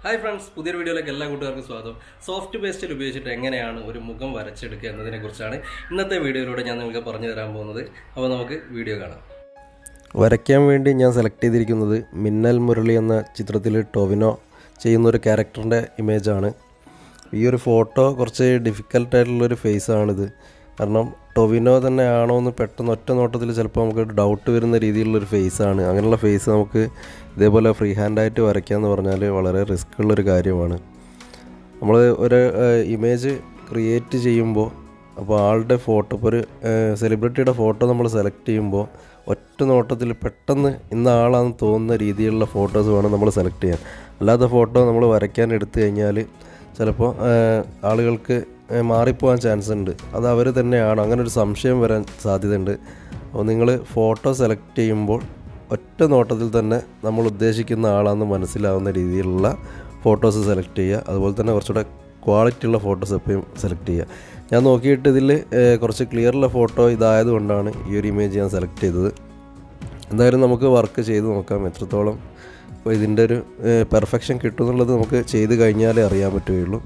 hi friends പുതിയൊരു വീഡിയോയിലേക്ക് എല്ലാ കൂട്ടുകാർക്കും സ്വാഗതം സോഫ്റ്റ് പേസ്റ്റിൽ ഉപയോഗിച്ചിട്ട് എങ്ങനെയാണ് ഒരു മുഖം വരച്ചെടുക്കുക എന്നതിനെ കുറിച്ചാണ് ഇന്നത്തെ വീഡിയോയിലൂടെ ഞാൻ നിങ്ങൾക്ക് പറഞ്ഞു തരാൻ പോകുന്നത് അപ്പോൾ നമുക്ക് വീഡിയോ കാണാം വരയ്ക്കാൻ വേണ്ടി ഞാൻ സെലക്ട് ചെയ്തിരിക്കുന്നത് മിന്നൽ മുരളി എന്ന ചിത്രത്തിൽ ടൊവിനോ ചെയ്യുന്ന ഒരു ക്യാരക്ടറിൻ്റെ ഇമേജാണ് ഈ ഒരു ഫോട്ടോ കുറച്ച് ഡിഫിക്കൽട്ടായിട്ടുള്ളൊരു ഫേസാണിത് കാരണം ടൊവിനോ തന്നെ ആണോ എന്ന് പെട്ടെന്ന് ഒറ്റ നോട്ടത്തിൽ ചിലപ്പോൾ നമുക്ക് ഡൗട്ട് വരുന്ന രീതിയിലുള്ളൊരു ഫേസാണ് അങ്ങനെയുള്ള ഫേസ് നമുക്ക് ഇതേപോലെ ഫ്രീ ഹാൻഡായിട്ട് വരയ്ക്കുക പറഞ്ഞാൽ വളരെ റിസ്ക് ഉള്ളൊരു കാര്യമാണ് നമ്മൾ ഒരു ഇമേജ് ക്രിയേറ്റ് ചെയ്യുമ്പോൾ അപ്പോൾ ആളുടെ ഫോട്ടോ ഇപ്പോൾ ഒരു സെലിബ്രിറ്റിയുടെ ഫോട്ടോ നമ്മൾ സെലക്ട് ചെയ്യുമ്പോൾ ഒറ്റ നോട്ടത്തിൽ പെട്ടെന്ന് ഇന്ന ആളാണെന്ന് തോന്നുന്ന രീതിയിലുള്ള ഫോട്ടോസ് വേണം നമ്മൾ സെലക്ട് ചെയ്യാൻ അല്ലാത്ത ഫോട്ടോ നമ്മൾ വരയ്ക്കാൻ എടുത്തു കഴിഞ്ഞാൽ ചിലപ്പോൾ ആളുകൾക്ക് ഏഹ്, മാറിപ്പോകാൻ ചാൻസ് ഉണ്ട് അത് അവർ തന്നെയാണ് അങ്ങനെ ഒരു സംശയം വരാൻ സാധ്യതയുണ്ട് അപ്പോൾ നിങ്ങൾ ഫോട്ടോ സെലക്ട് ചെയ്യുമ്പോൾ ഒറ്റ നോട്ടത്തിൽ തന്നെ നമ്മൾ ഉദ്ദേശിക്കുന്ന ആളാണെന്ന് മനസ്സിലാവുന്ന രീതിയിലുള്ള ഫോട്ടോസ് സെലക്ട് ചെയ്യുക അതുപോലെ തന്നെ കുറച്ചുകൂടെ ക്വാളിറ്റി ഉള്ള ഫോട്ടോസ് എപ്പോഴും സെലക്ട് ചെയ്യുക ഞാൻ നോക്കിയിട്ട് ഇതിൽ കുറച്ച് ക്ലിയറുള്ള ഫോട്ടോ ഇതായതുകൊണ്ടാണ് ഈ ഒരു ഇമേജ് ഞാൻ സെലക്ട് ചെയ്തത് എന്തായാലും നമുക്ക് വർക്ക് ചെയ്ത് നോക്കാം എത്രത്തോളം ഇപ്പോൾ ഇതിൻ്റെ ഒരു പെർഫെക്ഷൻ കിട്ടുമെന്നുള്ളത് നമുക്ക് ചെയ്ത് കഴിഞ്ഞാലേ അറിയാൻ പറ്റുകയുള്ളൂ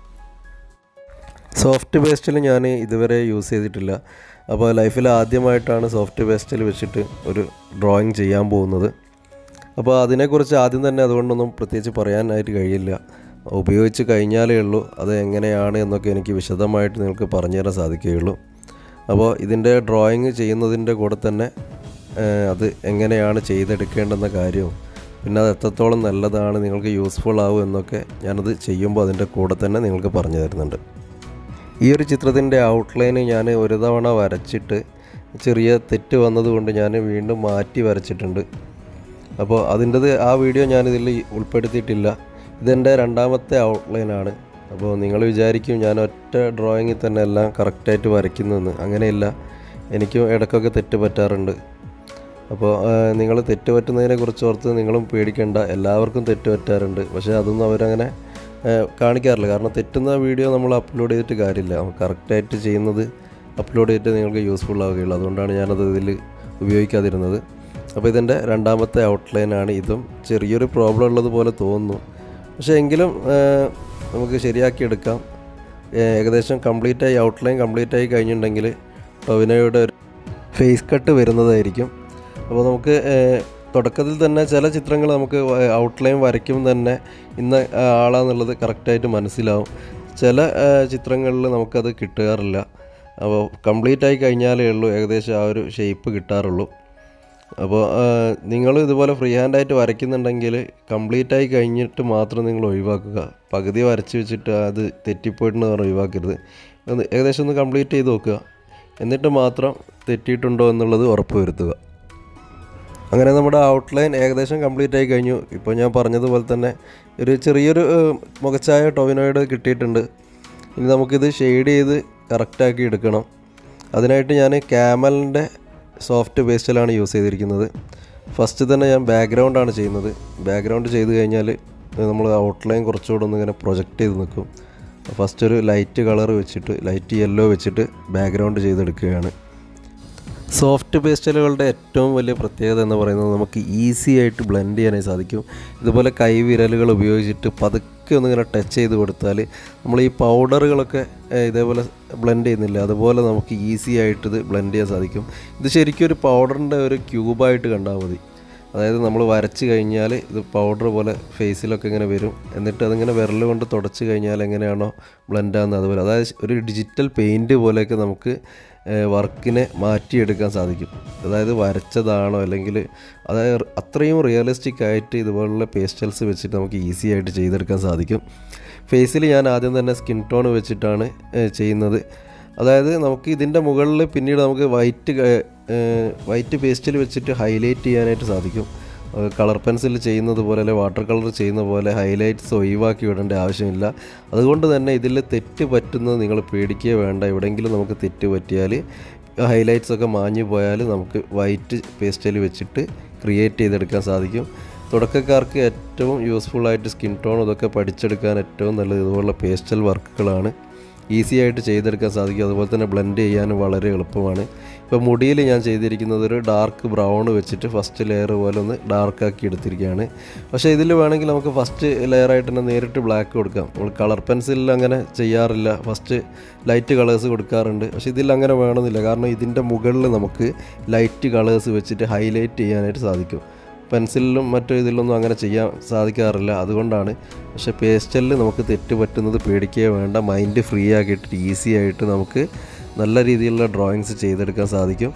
സോഫ്റ്റ് പേസ്റ്റിൽ ഞാൻ ഇതുവരെ യൂസ് ചെയ്തിട്ടില്ല അപ്പോൾ ലൈഫിൽ ആദ്യമായിട്ടാണ് സോഫ്റ്റ് പേസ്റ്റിൽ വെച്ചിട്ട് ഒരു ഡ്രോയിങ് ചെയ്യാൻ പോകുന്നത് അപ്പോൾ അതിനെക്കുറിച്ച് ആദ്യം തന്നെ അതുകൊണ്ടൊന്നും പ്രത്യേകിച്ച് പറയാനായിട്ട് കഴിയില്ല ഉപയോഗിച്ച് കഴിഞ്ഞാലേ ഉള്ളൂ അത് എങ്ങനെയാണ് എന്നൊക്കെ എനിക്ക് വിശദമായിട്ട് നിങ്ങൾക്ക് പറഞ്ഞു തരാൻ സാധിക്കുകയുള്ളൂ അപ്പോൾ ഇതിൻ്റെ ഡ്രോയിങ് ചെയ്യുന്നതിൻ്റെ കൂടെ തന്നെ ഏഹ്, അത് എങ്ങനെയാണ് ചെയ്തെടുക്കേണ്ടെന്ന കാര്യവും പിന്നെ അത് എത്രത്തോളം നല്ലതാണ് നിങ്ങൾക്ക് യൂസ്ഫുൾ ആവും എന്നൊക്കെ ഞാനത് ചെയ്യുമ്പോൾ അതിൻ്റെ കൂടെ തന്നെ നിങ്ങൾക്ക് പറഞ്ഞു തരുന്നുണ്ട് ഈ ഒരു ചിത്രത്തിൻ്റെ ഔട്ട്ലൈന് ഞാൻ ഒരു തവണ വരച്ചിട്ട് ചെറിയ തെറ്റ് വന്നതുകൊണ്ട് ഞാൻ വീണ്ടും മാറ്റി വരച്ചിട്ടുണ്ട് അപ്പോൾ അതിൻ്റെത് ആ വീഡിയോ ഞാനിതിൽ ഉൾപ്പെടുത്തിയിട്ടില്ല ഇതെൻ്റെ രണ്ടാമത്തെ ഔട്ട്ലൈനാണ് അപ്പോൾ നിങ്ങൾ വിചാരിക്കും ഞാൻ ഒറ്റ ഡ്രോയിങ്ങിൽ തന്നെ എല്ലാം കറക്റ്റായിട്ട് വരയ്ക്കുന്നതെന്ന് അങ്ങനെയില്ല എനിക്കും ഇടയ്ക്കൊക്കെ തെറ്റ് പറ്റാറുണ്ട് അപ്പോൾ നിങ്ങൾ തെറ്റ് പറ്റുന്നതിനെ കുറിച്ച് ഓർത്ത് നിങ്ങളും പേടിക്കേണ്ട എല്ലാവർക്കും തെറ്റ് പറ്റാറുണ്ട് പക്ഷേ അതൊന്നും അവരങ്ങനെ ആ, കാണിക്കാറില്ല കാരണം തെറ്റുന്ന വീഡിയോ നമ്മൾ അപ്ലോഡ് ചെയ്തിട്ട് കാര്യമില്ല കറക്റ്റായിട്ട് ചെയ്യുന്നത് അപ്ലോഡ് ചെയ്തിട്ട് നിങ്ങൾക്ക് യൂസ്ഫുൾ ആവുകയുള്ളൂ അതുകൊണ്ടാണ് ഞാനത് ഇതിൽ ഉപയോഗിക്കാതിരുന്നത് അപ്പോൾ ഇതിൻ്റെ രണ്ടാമത്തെ ഔട്ട്ലൈനാണ് ഇതും ചെറിയൊരു പ്രോബ്ലം ഉള്ളതുപോലെ തോന്നുന്നു പക്ഷേ എങ്കിലും ആ, നമുക്ക് ശരിയാക്കി എടുക്കാം ഏ, ഏകദേശം കംപ്ലീറ്റായി ഔട്ട്ലൈൻ കംപ്ലീറ്റ് ആയി കഴിഞ്ഞിട്ടുണ്ടെങ്കിൽ ടൊവിനോയുടെ ഒരു ഫേസ് കട്ട് വരുന്നതായിരിക്കും അപ്പോൾ നമുക്ക് ഏഹ്, തുടക്കത്തിൽ തന്നെ ചില ചിത്രങ്ങൾ നമുക്ക് ഔട്ട്ലൈൻ വരയ്ക്കുമ്പോൾ തന്നെ ഇന്ന ആളാന്നുള്ളത് കറക്റ്റായിട്ട് മനസ്സിലാവും ചില ചിത്രങ്ങളിൽ നമുക്കത് കിട്ടാറില്ല അപ്പോൾ കംപ്ലീറ്റ് ആയി കഴിഞ്ഞാലേ ഉള്ളൂ ഏകദേശം ആ ഒരു ഷേപ്പ് കിട്ടാറുള്ളൂ അപ്പോൾ നിങ്ങൾ ഇതുപോലെ ഫ്രീ ഹാൻഡായിട്ട് വരയ്ക്കുന്നുണ്ടെങ്കിൽ കംപ്ലീറ്റ് ആയി കഴിഞ്ഞിട്ട് മാത്രം നിങ്ങൾ ഒഴിവാക്കുക പകുതി വരച്ച് വെച്ചിട്ട് അത് തെറ്റിപ്പോയിട്ടെന്ന് പറഞ്ഞ് ഒഴിവാക്കരുത് ഒന്ന് ഏകദേശം ഒന്ന് കംപ്ലീറ്റ് ചെയ്ത് നോക്കുക എന്നിട്ട് മാത്രം തെറ്റിയിട്ടുണ്ടോ എന്നുള്ളത് ഉറപ്പ് വരുത്തുക അങ്ങനെ നമ്മുടെ ഔട്ട്ലൈൻ ഏകദേശം കംപ്ലീറ്റ് ആയി കഴിഞ്ഞു ഇപ്പോൾ ഞാൻ പറഞ്ഞതുപോലെ തന്നെ ഒരു ചെറിയൊരു ഏഹ്, മുഖച്ഛായ ടൊവിനോയുടെ കിട്ടിയിട്ടുണ്ട് ഇനി നമുക്കിത് ഷെയ്ഡ് ചെയ്ത് കറക്റ്റാക്കി എടുക്കണം അതിനായിട്ട് ഞാൻ ക്യാമലിൻ്റെ സോഫ്റ്റ് പേസ്റ്റിലാണ് യൂസ് ചെയ്തിരിക്കുന്നത് ഫസ്റ്റ് തന്നെ ഞാൻ ബാക്ക്ഗ്രൗണ്ടാണ് ചെയ്യുന്നത് ബാക്ക്ഗ്രൗണ്ട് ചെയ്ത് കഴിഞ്ഞാൽ നമ്മൾ ഔട്ട്ലൈൻ കുറച്ചുകൂടെ ഒന്ന് ഇങ്ങനെ പ്രൊജക്റ്റ് ചെയ്ത് നിൽക്കും ഫസ്റ്റ് ഒരു ലൈറ്റ് കളർ വെച്ചിട്ട് ലൈറ്റ് യെല്ലോ വെച്ചിട്ട് ബാക്ക്ഗ്രൗണ്ട് ചെയ്തെടുക്കുകയാണ് സോഫ്റ്റ് പേസ്റ്റലുകളുടെ ഏറ്റവും വലിയ പ്രത്യേകത എന്ന് പറയുന്നത് നമുക്ക് ഈസി ആയിട്ട് ബ്ലെൻഡ് ചെയ്യാനായി സാധിക്കും ഇതുപോലെ കൈവിരലുകൾ ഉപയോഗിച്ചിട്ട് പതുക്കെ ഒന്നിങ്ങനെ ടച്ച് ചെയ്ത് കൊടുത്താൽ നമ്മൾ ഈ പൗഡറുകളൊക്കെ ഏഹ്, ഇതേപോലെ ബ്ലെൻഡ് ചെയ്യുന്നില്ല അതുപോലെ നമുക്ക് ഈസി ആയിട്ട് ഇത് ബ്ലെൻഡ് ചെയ്യാൻ സാധിക്കും ഇത് ശരിക്കും ഒരു പൗഡറിൻ്റെ ഒരു ക്യൂബായിട്ട് കണ്ടാൽ മതി അതായത് നമ്മൾ വരച്ച് കഴിഞ്ഞാൽ ഇത് പൗഡർ പോലെ ഫേസിലൊക്കെ ഇങ്ങനെ വരും എന്നിട്ട് അതിങ്ങനെ വിരൽ കൊണ്ട് തുടച്ച് കഴിഞ്ഞാൽ എങ്ങനെയാണോ ബ്ലെൻഡ് ആകുന്നത് അതുപോലെ അതായത് ഒരു ഡിജിറ്റൽ പെയിൻറ്റ് പോലെയൊക്കെ നമുക്ക് വർക്കിനെ മാറ്റിയെടുക്കാൻ സാധിക്കും അതായത് വരച്ചതാണോ അല്ലെങ്കിൽ അതായത് അത്രയും റിയലിസ്റ്റിക് ആയിട്ട് ഇതുപോലുള്ള പേസ്റ്റൽസ് വെച്ചിട്ട് നമുക്ക് ഈസി ആയിട്ട് ചെയ്തെടുക്കാൻ സാധിക്കും ഫേസിൽ ഞാൻ ആദ്യം തന്നെ സ്കിൻ ടോൺ വെച്ചിട്ടാണ് ഏഹ്, ചെയ്യുന്നത് അതായത് നമുക്ക് ഇതിൻ്റെ മുകളിൽ പിന്നീട് നമുക്ക് വൈറ്റ് വൈറ്റ് പേസ്റ്റിൽ വെച്ചിട്ട് ഹൈലൈറ്റ് ചെയ്യാനായിട്ട് സാധിക്കും കളർ പെൻസിൽ ചെയ്യുന്നത് പോലെ അല്ലെങ്കിൽ വാട്ടർ കളർ ചെയ്യുന്ന പോലെ ഹൈലൈറ്റ്സ് ഒഴിവാക്കി വിടേണ്ട ആവശ്യമില്ല അതുകൊണ്ട് തന്നെ ഇതിൽ തെറ്റ് പറ്റുന്നത് നിങ്ങൾ പേടിക്കുക വേണ്ട എവിടെയെങ്കിലും നമുക്ക് തെറ്റ് പറ്റിയാൽ ഹൈലൈറ്റ്സ് ഒക്കെ മാഞ്ഞു പോയാൽ നമുക്ക് വൈറ്റ് പേസ്റ്റിൽ വെച്ചിട്ട് ക്രിയേറ്റ് ചെയ്തെടുക്കാൻ സാധിക്കും തുടക്കക്കാർക്ക് ഏറ്റവും യൂസ്ഫുൾ ആയിട്ട് സ്കിൻ ടോൺ ഇതൊക്കെ പഠിച്ചെടുക്കാൻ ഏറ്റവും നല്ലത് ഇതുപോലുള്ള പേസ്റ്റൽ വർക്കുകളാണ് ഈസി ആയിട്ട് ചെയ്തെടുക്കാൻ സാധിക്കും അതുപോലെ തന്നെ ബ്ലെൻഡ് ചെയ്യാനും വളരെ എളുപ്പമാണ് ഇപ്പോൾ മുടിയിൽ ഞാൻ ചെയ്തിരിക്കുന്നത് ഒരു ഡാർക്ക് ബ്രൗൺ വെച്ചിട്ട് ഫസ്റ്റ് ലെയർ പോലെ ഒന്ന് ഡാർക്ക് ആക്കി എടുത്തിരിക്കുകയാണ് പക്ഷേ ഇതിൽ വേണമെങ്കിൽ നമുക്ക് ഫസ്റ്റ് ലെയറായിട്ട് തന്നെ നേരിട്ട് ബ്ലാക്ക് കൊടുക്കാം നമ്മൾ കളർ പെൻസിലിൽ അങ്ങനെ ചെയ്യാറില്ല ഫസ്റ്റ് ലൈറ്റ് കളേഴ്സ് കൊടുക്കാറുണ്ട് പക്ഷേ ഇതിൽ അങ്ങനെ വേണമെന്നില്ല കാരണം ഇതിൻ്റെ മുകളിൽ നമുക്ക് ലൈറ്റ് കളേഴ്സ് വെച്ചിട്ട് ഹൈലൈറ്റ് ചെയ്യാനായിട്ട് സാധിക്കും പെൻസിലിലും മറ്റു ഇതിലൊന്നും അങ്ങനെ ചെയ്യാൻ സാധിക്കാറില്ല അതുകൊണ്ടാണ് പക്ഷേ പേസ്റ്റലിൽ നമുക്ക് തെറ്റ് പറ്റുന്നത് പേടിക്കുകയോ വേണ്ട മൈൻഡ് ഫ്രീ ആക്കിയിട്ട് ഈസി ആയിട്ട് നമുക്ക് നല്ല രീതിയിലുള്ള ഡ്രോയിങ്സ് ചെയ്തെടുക്കാൻ സാധിക്കും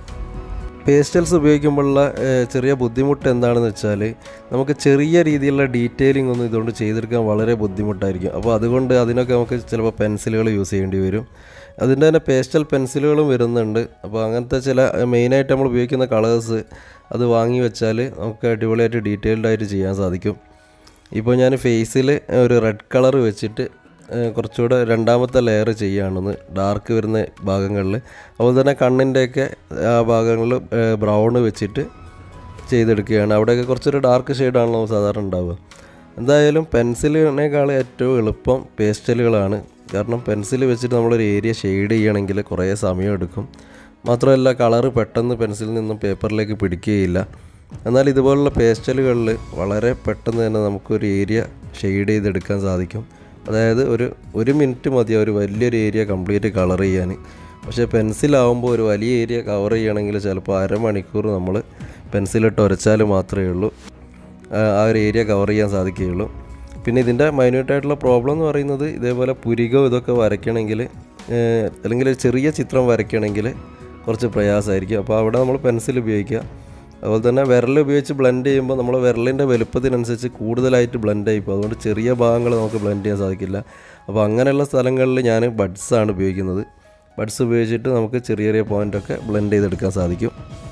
പേസ്റ്റൽസ് ഉപയോഗിക്കുമ്പോഴുള്ള ഏഹ്, ചെറിയ ബുദ്ധിമുട്ട് എന്താണെന്ന് വെച്ചാൽ നമുക്ക് ചെറിയ രീതിയിലുള്ള ഡീറ്റെയിലിംഗ് ഒന്നും ഇതുകൊണ്ട് ചെയ്തെടുക്കാൻ വളരെ ബുദ്ധിമുട്ടായിരിക്കും അപ്പോൾ അതുകൊണ്ട് അതിനൊക്കെ നമുക്ക് ചിലപ്പോൾ പെൻസിലുകൾ യൂസ് ചെയ്യേണ്ടി വരും അതിൻ്റെ തന്നെ പേസ്റ്റൽ പെൻസിലുകളും വരുന്നുണ്ട് അപ്പോൾ അങ്ങനത്തെ ചില മെയിനായിട്ട് നമ്മൾ ഉപയോഗിക്കുന്ന കളേഴ്സ് അത് വാങ്ങി വെച്ചാൽ നമുക്ക് അടിപൊളിയായിട്ട് ഡീറ്റെയിൽഡ് ആയിട്ട് ചെയ്യാൻ സാധിക്കും ഇപ്പോൾ ഞാൻ ഫേസിൽ ഒരു റെഡ് കളർ വെച്ചിട്ട് ഏഹ്, കുറച്ചുകൂടെ രണ്ടാമത്തെ ലെയർ ചെയ്യുകയാണെന്ന് ഡാർക്ക് വരുന്ന ഭാഗങ്ങളിൽ അതുപോലെ തന്നെ കണ്ണിൻ്റെയൊക്കെ ആ ഭാഗങ്ങളിൽ ബ്രൗൺ വെച്ചിട്ട് ചെയ്തെടുക്കുകയാണ് അവിടെയൊക്കെ കുറച്ചൊരു ഡാർക്ക് ഷെയ്ഡാണല്ലോ സാധാരണ ഉണ്ടാവുക എന്തായാലും പെൻസിലിനേക്കാൾ ഏറ്റവും എളുപ്പം പേസ്റ്റലുകളാണ് കാരണം പെൻസിൽ വെച്ചിട്ട് നമ്മളൊരു ഏരിയ ഷെയ്ഡ് ചെയ്യണമെങ്കിൽ കുറേ സമയം എടുക്കും മാത്രമല്ല കളറ് പെട്ടെന്ന് പെൻസിലിൽ നിന്നും പേപ്പറിലേക്ക് പിടിക്കുകയില്ല എന്നാൽ ഇതുപോലുള്ള പേസ്റ്റലുകളിൽ വളരെ പെട്ടെന്ന് തന്നെ നമുക്കൊരു ഏരിയ ഷെയ്ഡ് ചെയ്തെടുക്കാൻ സാധിക്കും അതായത് ഒരു ഒരു മിനിറ്റ് മതി ഒരു വലിയൊരു ഏരിയ കംപ്ലീറ്റ് കളർ ചെയ്യാൻ പക്ഷേ പെൻസിലാവുമ്പോൾ ഒരു വലിയ ഏരിയ കവർ ചെയ്യണമെങ്കിൽ ചിലപ്പോൾ അരമണിക്കൂർ നമ്മൾ പെൻസിലിട്ട് ഉരച്ചാൽ മാത്രമേ ഉള്ളൂ ആ ആ ഒരു ഏരിയ കവർ ചെയ്യാൻ സാധിക്കുകയുള്ളൂ പിന്നെ ഇതിൻ്റെ മൈന്യൂട്ടായിട്ടുള്ള പ്രോബ്ലം എന്ന് പറയുന്നത് ഇതേപോലെ പുരികോ ഇതൊക്കെ വരയ്ക്കണമെങ്കിൽ ഏഹ്, അല്ലെങ്കിൽ ഒരു ചെറിയ ചിത്രം വരയ്ക്കണമെങ്കിൽ കുറച്ച് പ്രയാസമായിരിക്കും അപ്പോൾ അവിടെ നമ്മൾ പെൻസിൽ ഉപയോഗിക്കുക അതുപോലെ തന്നെ വിരൽ ഉപയോഗിച്ച് ബ്ലെൻഡ് ചെയ്യുമ്പോൾ നമ്മൾ വിരലിൻ്റെ വലുപ്പത്തിനനുസരിച്ച് കൂടുതലായിട്ട് ബ്ലെൻഡ് ആയിപ്പോൾ അതുകൊണ്ട് ചെറിയ ഭാഗങ്ങൾ നമുക്ക് ബ്ലെൻഡ് ചെയ്യാൻ സാധിക്കില്ല അപ്പോൾ അങ്ങനെയുള്ള സ്ഥലങ്ങളിൽ ഞാൻ ബഡ്സാണ് ഉപയോഗിക്കുന്നത് ബഡ്സ് ഉപയോഗിച്ചിട്ട് നമുക്ക് ചെറിയ ചെറിയ പോയിൻ്റൊക്കെ ബ്ലെൻഡ് ചെയ്തെടുക്കാൻ സാധിക്കും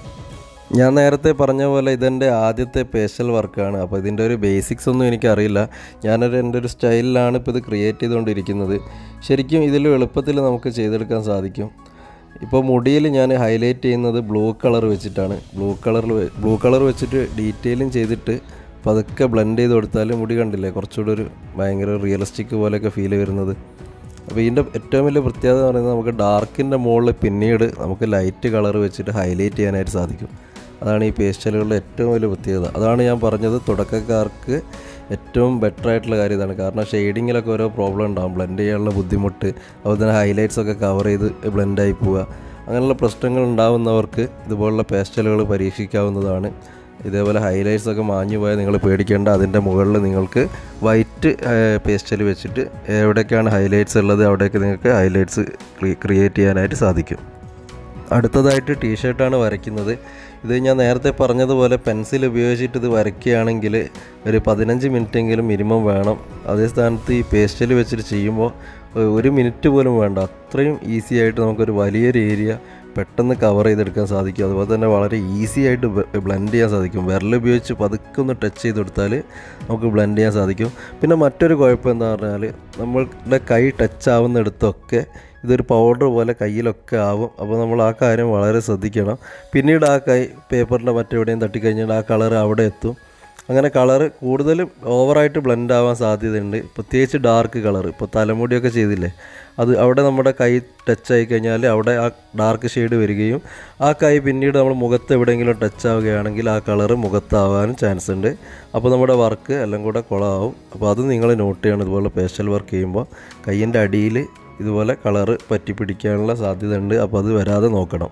ഞാൻ നേരത്തെ പറഞ്ഞ പോലെ ഇതെൻ്റെ ആദ്യത്തെ പേസ്റ്റൽ വർക്കാണ് അപ്പോൾ ഇതിൻ്റെ ഒരു ബേസിക്സ് ഒന്നും എനിക്കറിയില്ല ഞാനൊരു എൻ്റെ ഒരു സ്റ്റൈലിലാണ് ഇപ്പോൾ ഇത് ക്രിയേറ്റ് ചെയ്തുകൊണ്ടിരിക്കുന്നത് ശരിക്കും ഇതിൽ എളുപ്പത്തിൽ നമുക്ക് ചെയ്തെടുക്കാൻ സാധിക്കും ഇപ്പോൾ മുടിയിൽ ഞാൻ ഹൈലൈറ്റ് ചെയ്യുന്നത് ബ്ലൂ കളർ വെച്ചിട്ടാണ് ബ്ലൂ കളറിൽ ബ്ലൂ കളർ വെച്ചിട്ട് ഡീറ്റെയിലും ചെയ്തിട്ട് പതുക്കെ ബ്ലെൻഡ് ചെയ്ത് കൊടുത്താൽ മുടി കണ്ടില്ലേ കുറച്ചുകൂടെ ഒരു ഭയങ്കര റിയലിസ്റ്റിക് പോലെയൊക്കെ ഫീൽ വരുന്നത് അപ്പോൾ ഇതിൻ്റെ ഏറ്റവും വലിയ പ്രത്യേകത എന്ന് പറയുന്നത് നമുക്ക് ഡാർക്കിൻ്റെ മുകളിൽ പിന്നീട് നമുക്ക് ലൈറ്റ് കളർ വെച്ചിട്ട് ഹൈലൈറ്റ് ചെയ്യാനായിട്ട് സാധിക്കും അതാണ് ഈ പേസ്റ്റലുകളുടെ ഏറ്റവും വലിയ പ്രത്യേകത അതാണ് ഞാൻ പറഞ്ഞത് തുടക്കക്കാർക്ക് ഏറ്റവും ബെറ്റർ ആയിട്ടുള്ള കാര്യം ഇതാണ് കാരണം ഷെയ്ഡിങ്ങിലൊക്കെ ഓരോ പ്രോബ്ലം ഉണ്ടാകും ബ്ലെൻഡ് ചെയ്യാനുള്ള ബുദ്ധിമുട്ട് അതുപോലെ തന്നെ ഹൈലൈറ്റ്സ് ഒക്കെ കവർ ചെയ്ത് ബ്ലെൻഡായി പോവുക അങ്ങനെയുള്ള പ്രശ്നങ്ങൾ ഉണ്ടാവുന്നവർക്ക് ഇതുപോലുള്ള പേസ്റ്റലുകൾ പരീക്ഷിക്കാവുന്നതാണ് ഇതേപോലെ ഹൈലൈറ്റ്സ് ഒക്കെ മാഞ്ഞു പോയാൽ നിങ്ങൾ പേടിക്കേണ്ട അതിൻ്റെ മുകളിൽ നിങ്ങൾക്ക് വൈറ്റ് പേസ്റ്റൽ വെച്ചിട്ട് എവിടെയൊക്കെയാണ് ഹൈലൈറ്റ്സ് ഉള്ളത് അവിടെയൊക്കെ നിങ്ങൾക്ക് ഹൈലൈറ്റ്സ് ക്രിയേറ്റ് ചെയ്യാനായിട്ട് സാധിക്കും അടുത്തതായിട്ട് ടീഷർട്ടാണ് വരയ്ക്കുന്നത് ഇത് ഞാൻ നേരത്തെ പറഞ്ഞതുപോലെ പെൻസിൽ ഉപയോഗിച്ചിട്ട് ഇത് വരയ്ക്കുകയാണെങ്കിൽ ഒരു പതിനഞ്ച് മിനിറ്റെങ്കിലും മിനിമം വേണം അതേ സ്ഥാനത്ത് ഈ പേസ്റ്റൽ വെച്ചിട്ട് ചെയ്യുമ്പോൾ ഒരു മിനിറ്റ് പോലും വേണ്ട അത്രയും ഈസി ആയിട്ട് നമുക്കൊരു വലിയൊരു ഏരിയ പെട്ടെന്ന് കവർ ചെയ്തെടുക്കാൻ സാധിക്കും അതുപോലെ തന്നെ വളരെ ഈസി ആയിട്ട് ബ്ലെൻഡ് ചെയ്യാൻ സാധിക്കും വിരൽ ഉപയോഗിച്ച് പതുക്കെ ഒന്ന് ടച്ച് ചെയ്ത് കൊടുത്താൽ നമുക്ക് ബ്ലെൻഡ് ചെയ്യാൻ സാധിക്കും പിന്നെ മറ്റൊരു കുഴപ്പം എന്താ പറഞ്ഞാൽ നമ്മളുടെ കൈ ടച്ച് ആവുന്നിടത്തൊക്കെ ഇതൊരു പൗഡർ പോലെ കയ്യിലൊക്കെ ആവും അപ്പോൾ നമ്മൾ ആ കാര്യം വളരെ ശ്രദ്ധിക്കണം പിന്നീട് ആ കൈ പേപ്പറിൻ്റെ മറ്റെവിടെയും തട്ടിക്കഴിഞ്ഞാൽ ആ കളർ അവിടെ എത്തും അങ്ങനെ കളർ കൂടുതലും ഓവറായിട്ട് ബ്ലെൻഡ് ആവാൻ സാധ്യതയുണ്ട് പ്രത്യേകിച്ച് ഡാർക്ക് കളർ ഇപ്പോൾ തലമുടിയൊക്കെ ചെയ്തില്ലേ അത് അവിടെ നമ്മുടെ കൈ ടച്ച് ആയി കഴിഞ്ഞാൽ അവിടെ ആ ഡാർക്ക് ഷെയ്ഡ് വരികയും ആ കൈ പിന്നീട് നമ്മൾ മുഖത്ത് എവിടെയെങ്കിലും ടച്ച് ആവുകയാണെങ്കിൽ ആ കളർ മുഖത്താവാനും ചാൻസ് ഉണ്ട് അപ്പോൾ നമ്മുടെ വർക്ക് എല്ലാം കൂടെ കുളമാവും അപ്പോൾ അത് നിങ്ങൾ നോട്ട് ചെയ്യണം ഇതുപോലെ പേസ്റ്റൽ വർക്ക് ചെയ്യുമ്പോൾ കയ്യിൻ്റെ അടിയിൽ ഇതുപോലെ കളറ് പറ്റി പിടിക്കാനുള്ള സാധ്യത ഉണ്ട് അപ്പോൾ അത് വരാതെ നോക്കണം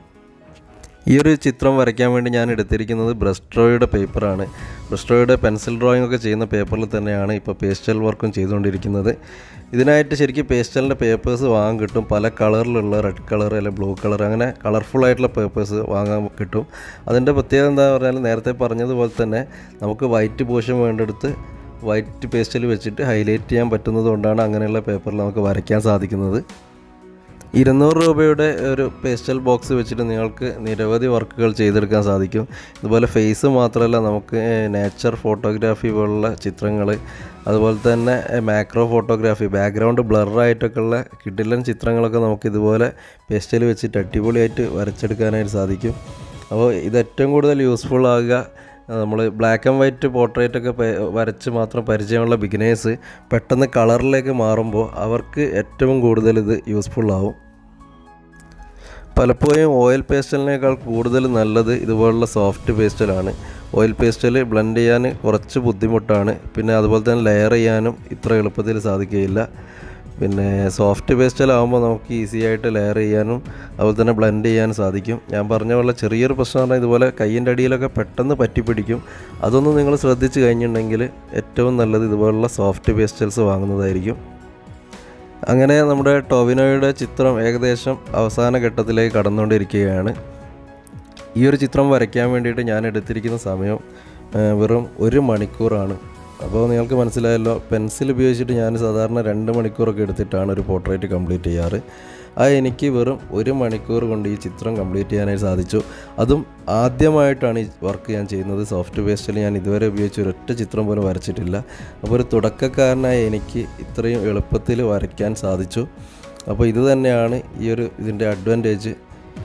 ഈ ഒരു ചിത്രം വരയ്ക്കാൻ വേണ്ടി ഞാൻ എടുത്തിരിക്കുന്നത് ബ്രസ്ട്രോയുടെ പേപ്പറാണ് ബ്രസ്ട്രോയുടെ പെൻസിൽ ഡ്രോയിങ് ഒക്കെ ചെയ്യുന്ന പേപ്പറിൽ തന്നെയാണ് ഇപ്പോൾ പേസ്റ്റൽ വർക്കും ചെയ്തുകൊണ്ടിരിക്കുന്നത് ഇതിനായിട്ട് ശരിക്കും പേസ്റ്റലിൻ്റെ പേപ്പേഴ്സ് വാങ്ങാൻ കിട്ടും പല കളറിലുള്ള റെഡ് കളർ അല്ലെങ്കിൽ ബ്ലൂ കളർ അങ്ങനെ കളർഫുൾ ആയിട്ടുള്ള പേപ്പേഴ്സ് വാങ്ങാൻ കിട്ടും അതിൻ്റെ പ്രത്യേകത എന്താ പറഞ്ഞാൽ നേരത്തെ പറഞ്ഞതുപോലെ തന്നെ നമുക്ക് വൈറ്റ് പോഷൻ വേണ്ടെടുത്ത് വൈറ്റ് പേസ്റ്റിൽ വെച്ചിട്ട് ഹൈലൈറ്റ് ചെയ്യാൻ പറ്റുന്നത് കൊണ്ടാണ് അങ്ങനെയുള്ള പേപ്പറിൽ നമുക്ക് വരയ്ക്കാൻ സാധിക്കുന്നത് ഇരുന്നൂറ് രൂപയുടെ ഒരു പേസ്റ്റൽ ബോക്സ് വെച്ചിട്ട് നിങ്ങൾക്ക് നിരവധി വർക്കുകൾ ചെയ്തെടുക്കാൻ സാധിക്കും ഇതുപോലെ ഫേസ് മാത്രമല്ല നമുക്ക് നേച്ചർ ഫോട്ടോഗ്രാഫി പോലുള്ള ചിത്രങ്ങൾ അതുപോലെ തന്നെ മാക്രോ ഫോട്ടോഗ്രാഫി ബാക്ക്ഗ്രൗണ്ട് ബ്ലറായിട്ടൊക്കെയുള്ള കിടിലൻ ചിത്രങ്ങളൊക്കെ നമുക്ക് ഇതുപോലെ പേസ്റ്റൽ വെച്ചിട്ട് അടിപൊളിയായിട്ട് വരച്ചെടുക്കാനായിട്ട് സാധിക്കും അപ്പോൾ ഇത് ഏറ്റവും കൂടുതൽ യൂസ്ഫുൾ ആകുക നമ്മൾ ബ്ലാക്ക് ആൻഡ് വൈറ്റ് പോർട്രേറ്റ് ഒക്കെ പ- വരച്ച് മാത്രം പരിചയമുള്ള ബിഗിനേഴ്സ് പെട്ടെന്ന് കളറിലേക്ക് മാറുമ്പോൾ അവർക്ക് ഏറ്റവും കൂടുതൽ ഇത് യൂസ്ഫുൾ ആവും പലപ്പോഴും ഓയിൽ പേസ്റ്റലിനേക്കാൾ കൂടുതൽ നല്ലത് ഇതുപോലുള്ള സോഫ്റ്റ് പേസ്റ്റലാണ് ഓയിൽ പേസ്റ്റൽ ബ്ലെൻഡ് ചെയ്യാൻ കുറച്ച് ബുദ്ധിമുട്ടാണ് പിന്നെ അതുപോലെ തന്നെ ലെയർ ചെയ്യാനും ഇത്ര എളുപ്പത്തിൽ സാധിക്കുകയില്ല പിന്നെ സോഫ്റ്റ് പേസ്റ്റലാകുമ്പോൾ നമുക്ക് ഈസി ആയിട്ട് ലെയർ ചെയ്യാനും അതുപോലെ തന്നെ ബ്ലെൻഡ് ചെയ്യാനും സാധിക്കും ഞാൻ പറഞ്ഞ പോലെ ചെറിയൊരു പ്രശ്നം പറഞ്ഞാൽ ഇതുപോലെ കയ്യിൻ്റെ അടിയിലൊക്കെ പെട്ടെന്ന് പറ്റിപ്പിടിക്കും അതൊന്നും നിങ്ങൾ ശ്രദ്ധിച്ച് കഴിഞ്ഞിട്ടുണ്ടെങ്കിൽ ഏറ്റവും നല്ലത് ഇതുപോലുള്ള സോഫ്റ്റ് പേസ്റ്റൽസ് വാങ്ങുന്നതായിരിക്കും അങ്ങനെ നമ്മുടെ ടൊവിനോയുടെ ചിത്രം ഏകദേശം അവസാന ഘട്ടത്തിലേക്ക് കടന്നുകൊണ്ടിരിക്കുകയാണ് ഈ ഒരു ചിത്രം വരയ്ക്കാൻ വേണ്ടിയിട്ട് ഞാൻ എടുത്തിരിക്കുന്ന സമയം ആ, വെറും ഒരു മണിക്കൂറാണ് അപ്പോൾ നിങ്ങൾക്ക് മനസ്സിലായല്ലോ പെൻസിൽ ഉപയോഗിച്ചിട്ട് ഞാൻ സാധാരണ രണ്ട് മണിക്കൂറൊക്കെ എടുത്തിട്ടാണ് ഒരു പോർട്രേറ്റ് കംപ്ലീറ്റ് ചെയ്യാറ് ആ എനിക്ക് വെറും ഒരു മണിക്കൂർ കൊണ്ട് ഈ ചിത്രം കംപ്ലീറ്റ് ചെയ്യാനായി സാധിച്ചു അതും ആദ്യമായിട്ടാണ് ഈ വർക്ക് ഞാൻ ചെയ്യുന്നത് സോഫ്റ്റ് പേസ്റ്റിൽ ഞാൻ ഇതുവരെ ഉപയോഗിച്ച് ഒരൊറ്റ ചിത്രം പോലും വരച്ചിട്ടില്ല അപ്പോൾ ഒരു തുടക്കക്കാരനായ എനിക്ക് ഇത്രയും എളുപ്പത്തിൽ വരയ്ക്കാൻ സാധിച്ചു അപ്പോൾ ഇത് തന്നെയാണ് ഈ ഒരു ഇതിൻ്റെ അഡ്വാൻറ്റേജ്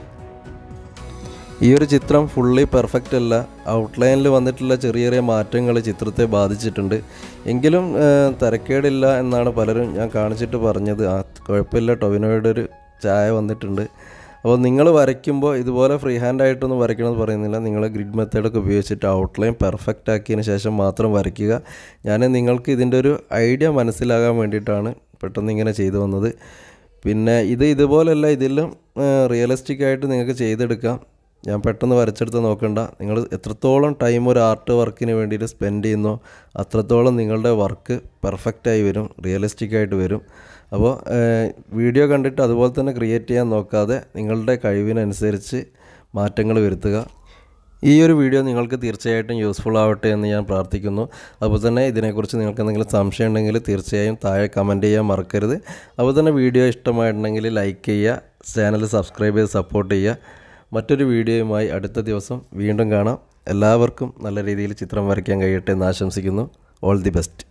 ഈ ഒരു ചിത്രം ഫുള്ളി പെർഫെക്റ്റ് അല്ല ഔട്ട്ലൈനിൽ വന്നിട്ടുള്ള ചെറിയ ചെറിയ മാറ്റങ്ങൾ ചിത്രത്തെ ബാധിച്ചിട്ടുണ്ട് എങ്കിലും ആ, തരക്കേടില്ല എന്നാണ് പലരും ഞാൻ കാണിച്ചിട്ട് പറഞ്ഞത് ആ കുഴപ്പമില്ല ടൊവിനോയുടെ ഒരു ചായ വന്നിട്ടുണ്ട് അപ്പോൾ നിങ്ങൾ വരയ്ക്കുമ്പോൾ ഇതുപോലെ ഫ്രീ ഹാൻഡ് ആയിട്ടൊന്നും വരയ്ക്കണമെന്ന് പറയുന്നില്ല നിങ്ങൾ ഗ്രിഡ് മെത്തേഡൊക്കെ ഉപയോഗിച്ചിട്ട് ഔട്ട്ലൈൻ പെർഫെക്റ്റ് ആക്കിയതിന് ശേഷം മാത്രം വരയ്ക്കുക ഞാൻ നിങ്ങൾക്ക് ഇതിൻ്റെ ഒരു ഐഡിയ മനസ്സിലാകാൻ വേണ്ടിയിട്ടാണ് പെട്ടെന്ന് ഇങ്ങനെ ചെയ്തു വന്നത് പിന്നെ ഇത് ഇതുപോലല്ല ഇതിലും റിയലിസ്റ്റിക് ആയിട്ട് നിങ്ങൾക്ക് ചെയ്തെടുക്കാം ഞാൻ പെട്ടെന്ന് വരച്ചെടുത്ത് നോക്കണ്ട നിങ്ങൾ എത്രത്തോളം ടൈം ഒരു ആർട്ട് വർക്കിന് വേണ്ടിയിട്ട് സ്പെൻഡ് ചെയ്യുന്നോ അത്രത്തോളം നിങ്ങളുടെ വർക്ക് പെർഫെക്റ്റായി വരും റിയലിസ്റ്റിക് ആയിട്ട് വരും അപ്പോൾ വീഡിയോ കണ്ടിട്ട് അതുപോലെ തന്നെ ക്രിയേറ്റ് ചെയ്യാൻ നോക്കാതെ നിങ്ങളുടെ കഴിവിനനുസരിച്ച് മാറ്റങ്ങൾ വരുത്തുക ഈ ഒരു വീഡിയോ നിങ്ങൾക്ക് തീർച്ചയായിട്ടും യൂസ്ഫുൾ ആവട്ടെ എന്ന് ഞാൻ പ്രാർത്ഥിക്കുന്നു അതുപോലെ തന്നെ ഇതിനെക്കുറിച്ച് നിങ്ങൾക്ക് എന്തെങ്കിലും സംശയം ഉണ്ടെങ്കിൽ തീർച്ചയായും താഴെ കമൻറ്റ് ചെയ്യാൻ മറക്കരുത് അതുപോലെ തന്നെ വീഡിയോ ഇഷ്ടമായിട്ടുണ്ടെങ്കിൽ ലൈക്ക് ചെയ്യുക ചാനൽ സബ്സ്ക്രൈബ് ചെയ്ത് സപ്പോർട്ട് ചെയ്യുക മറ്റൊരു വീഡിയോയുമായി അടുത്ത ദിവസം വീണ്ടും കാണാം എല്ലാവർക്കും നല്ല രീതിയിൽ ചിത്രം വരയ്ക്കാൻ കഴിയട്ടെ എന്ന് ആശംസിക്കുന്നു ഓൾ ദി ബെസ്റ്റ്